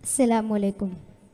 അസ്സലാമലൈക്കും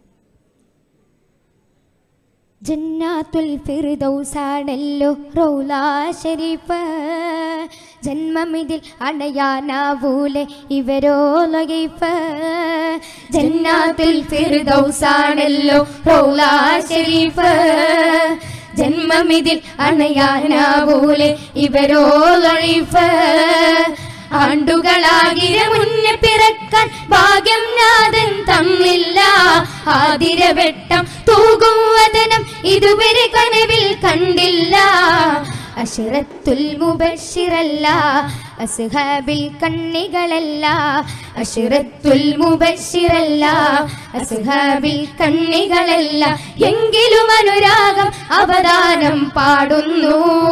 ജന്നാത്തുൽ ഫിർദൗസാണല്ലോ റൗല ഷരീഫ് ജന്മമിതിൽ അണയാനാവൂലെ ഇവരോ ലഗീഫ് ജന്നാത്തുൽ ഫിർദൗസാണല്ലോ റൗല ഷരീഫ് ജന്മമിതിൽ അണയാനാവൂലെ ഇവരോ ലഗീഫ് ആണ്ടുകളാകിര മുന്നേ പിറക്കാൻ ഭാഗ്യം നാഥൻ തന്നില്ല ആതിരവെട്ടം തൂകും വദനം ഇതുവരെ കനവിൽ കണ്ടില്ല അഷറത്തുൽ മുബഷിറല്ല അസ്ഹാബിൽ കണ്ണികളല്ല അഷറത്തുൽ മുബഷിറല്ല അസ്ഹാബിൽ കണ്ണികളല്ല എങ്കിലും അനുരാഗം അവതാരം പാടുന്നു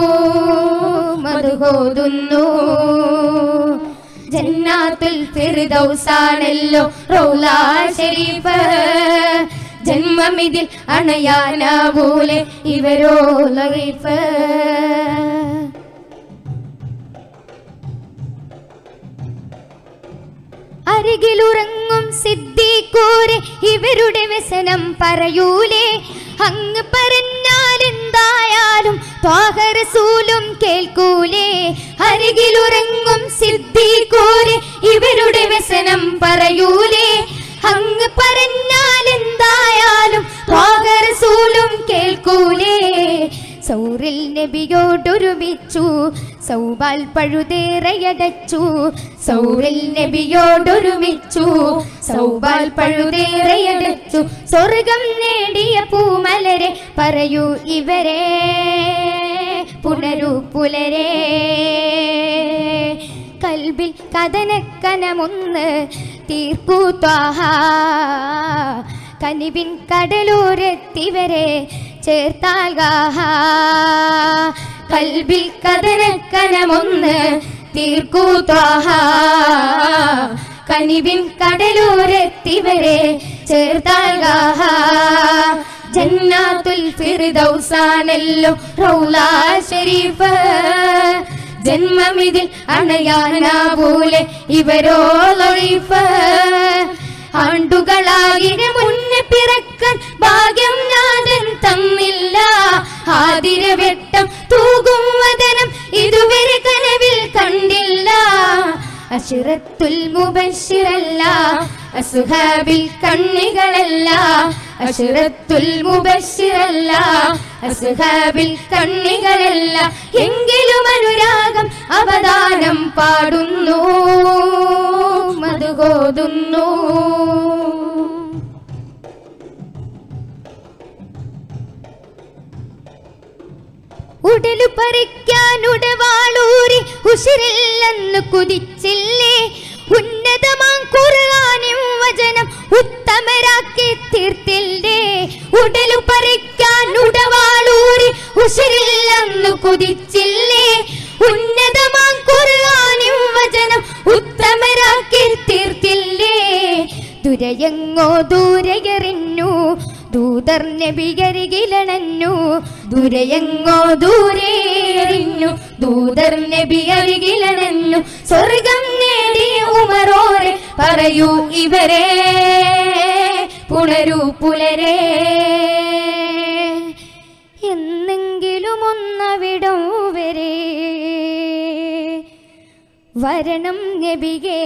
മധുഹോതുന്നു ജന്നാത്തുൽ ഫിർദൗസാണല്ലോ റൗല ഷരീഫ് ജന്മമിതിൽ അണയാനാവൂലെ ഇവരോ ലൈഫ് അരികിലുറങ്ങും സിദ്ദീഖൂരെ ഇവരുടെ വ്യസനം പറയൂലേ അങ്ങ് പറഞ്ഞാൽ എന്തായാലും ത്വാഹറസൂലും കേൾക്കൂലേ അരികിലുറങ്ങും സിദ്ദീഖൂരെ ഇവരുടെ വ്യസനം പറയൂലേ അങ്ങ് പറഞ്ഞാൽ എന്തായാലും ത്വാഹറസൂലും കേൾക്കൂലേ സൗറിൽ നബിയോടൊരുമിച്ചു സൗബാൽ പഴുതേറയടച്ചു സൗറിൽ നബിയോടൊരുമിച്ചു സൗബാൽ പഴുതേറയടച്ചു സ്വർഗം നേടിയ പൂമലരെ പറയൂ ഇവരെ പുനരു പുലരെ കൽബിൽ കഥനക്കനമൊന്ന് തീർക്കൂ ത്വാഹ കനിവിൻ കടലൂരെത്തിവരെ ചേർത്താൽ ഗാഹ കൽബിൽ കഥനക്കനമൊന്ന് തീർക്കൂ ത്വാഹ കനിവിൻ കടലൂരെത്തിവരെ ചേർത്താൽ ഗാഹ ജന്നാത്തുൽ ഫിർദൗസാണല്ലോ റൗല ഷരീഫ് ജന്മമിതിൽ അണയാനാവൂലെ ഇവരോ ലൈഫ് ആണ്ടുകളാകിര മുന്നേ പിറക്കാൻ ഭാഗ്യം നാഥൻ തന്നില്ല ആതിരവെട്ടം തൂകും വദനം ഇതുവരെ കനവിൽ കണ്ടില്ല അഷിറത്തുൽ മുബഷിറല്ല അസുഹാബിൽ കണ്ണികളല്ല അഷിറത്തുൽ മുബഷിറല്ല അസുഹാബിൽ കണ്ണികളല്ല എങ്കിലും അനുരാഗം അവദാനം പാടുന്നു മധുകോതുന്നു ഉടലു പറിക്കാൻ ഉടവാളൂരി ഉശിരില്ലെന്ന് കുതിച്ചില്ലേ ഉന്നതമാം ഖുർആനും വചനം ഉത്തമരാക്കി തീർത്തില്ലേ ഉടലു പറിക്കാൻ ഉടവാളൂരി ഉശിരില്ലെന്ന് കുതിച്ചില്ലേ ഉന്നതമാം ഖുർആനും വചനം ഉത്തമരാക്കി തീർത്തില്ലേ ദുരയങ്ങോ ദൂരയെറിഞ്ഞു ദൂതർ നബിയരികിലണഞ്ഞു ദുരയങ്ങോ ദൂരേറിഞ്ഞു ദൂതർ നബിയരികിലണഞ്ഞു സ്വർഗം നേടിയ ഉമറോരെ പറയൂ ഇവരെ പുണരൂ പുലരെ എന്നെങ്കിലും ഒന്നവിടം വരെ വരണം നബികേ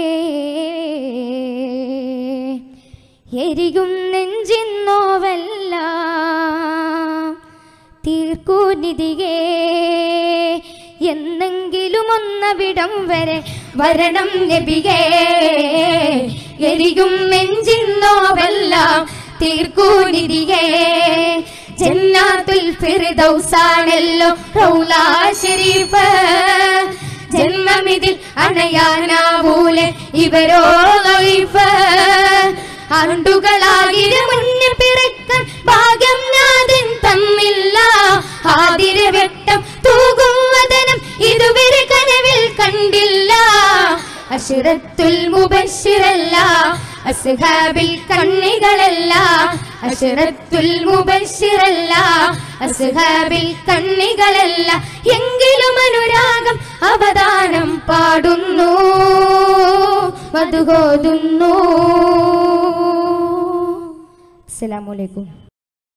എരിയും നെഞ്ചിന്നോവല്ല തീർക്കൂ നിധികേ എന്നെങ്കിലും ഒന്നവിടം വരെ വരണം നബികേ എരിയും നെഞ്ചിന്നോവല്ല തീർക്കൂ നിധികേ ജന്നാത്തുൽ ഫിർദൗസാണല്ലോ റൗല ഷരീഫ് ജന്മമിതിൽ അണയാനാവൂലെ ഇവരോ ലൈഫ് ആണ്ടുകളാകിര മുന്നേ പിറക്കാൻ ഭാഗ്യം നാഥൻ തന്നില്ല ആതിരവെട്ടം തൂകും വദനം ഇതുവരെ കനവിൽ കണ്ടില്ല അഷിറത്തുൽ മുബഷിറല്ല അസ്ഹാബിൽ കണ്ണികളല്ല അഷിറത്തുൽ മുബഷിറല്ല അസ്ഹാബിൽ കണ്ണികളല്ല എങ്കിലും അനുരാഗം അവദാനം പാടുന്നു മധുകോതുന്നു അസ്സലാമു അലൈക്കും